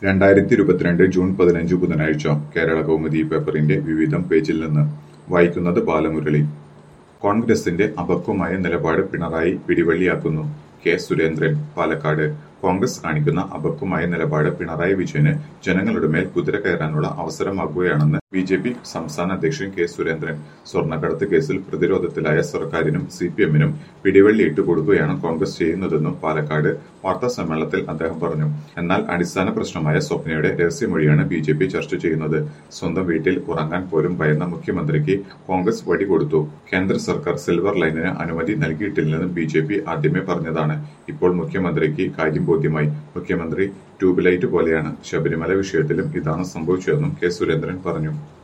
രണ്ടായിരത്തി ഇരുപത്തിരണ്ട് ജൂൺ പതിനഞ്ച് ബുധനാഴ്ച കേരള കൗമുദി പേപ്പറിന്റെ വിവിധം പേജിൽ നിന്ന് വായിക്കുന്നത് ബാലമുരളി കോൺഗ്രസിന്റെ അപക്വമായ നിലപാട് പിണറായി പിടിവള്ളിയാക്കുന്നു കെ സുരേന്ദ്രൻ പാലക്കാട് കോൺഗ്രസ് കാണിക്കുന്ന അപക്വമായ നിലപാട് പിണറായി വിജയന് ജനങ്ങളുടെ മേൽ കുതിര കയറാനുള്ള അവസരമാകുകയാണെന്ന് ബി ജെ പി സംസ്ഥാന അധ്യക്ഷൻ കെ സുരേന്ദ്രൻ സ്വർണ്ണക്കടത്ത് കേസിൽ പ്രതിരോധത്തിലായ സർക്കാരിനും സി പി എമ്മിനും പിടിവള്ളിയിട്ട് കൊടുക്കുകയാണ് കോൺഗ്രസ് ചെയ്യുന്നതെന്നും പാലക്കാട് വാർത്താ സമ്മേളനത്തിൽ അദ്ദേഹം പറഞ്ഞു എന്നാൽ അടിസ്ഥാന പ്രശ്നമായ സ്വപ്നയുടെ രഹസ്യമൊഴിയാണ് ബി ജെ പി ചർച്ച ചെയ്യുന്നത് സ്വന്തം വീട്ടിൽ ഉറങ്ങാൻ പോലും ഭയന്ന മുഖ്യമന്ത്രിക്ക് കോൺഗ്രസ് വടി കൊടുത്തു കേന്ദ്ര സർക്കാർ സിൽവർ ലൈനിന് അനുമതി നൽകിയിട്ടില്ലെന്ന് ബി ജെ പി ആദ്യമേ പറഞ്ഞതാണ് ഇപ്പോൾ മുഖ്യമന്ത്രിക്ക് കാര്യം ബോധ്യമായി മുഖ്യമന്ത്രി ട്യൂബ്ലൈറ്റ് പോലെയാണ് ശബരിമല വിഷയത്തിലും ഇതാണ് സംഭവിച്ചതെന്നും കെ സുരേന്ദ്രൻ പറഞ്ഞു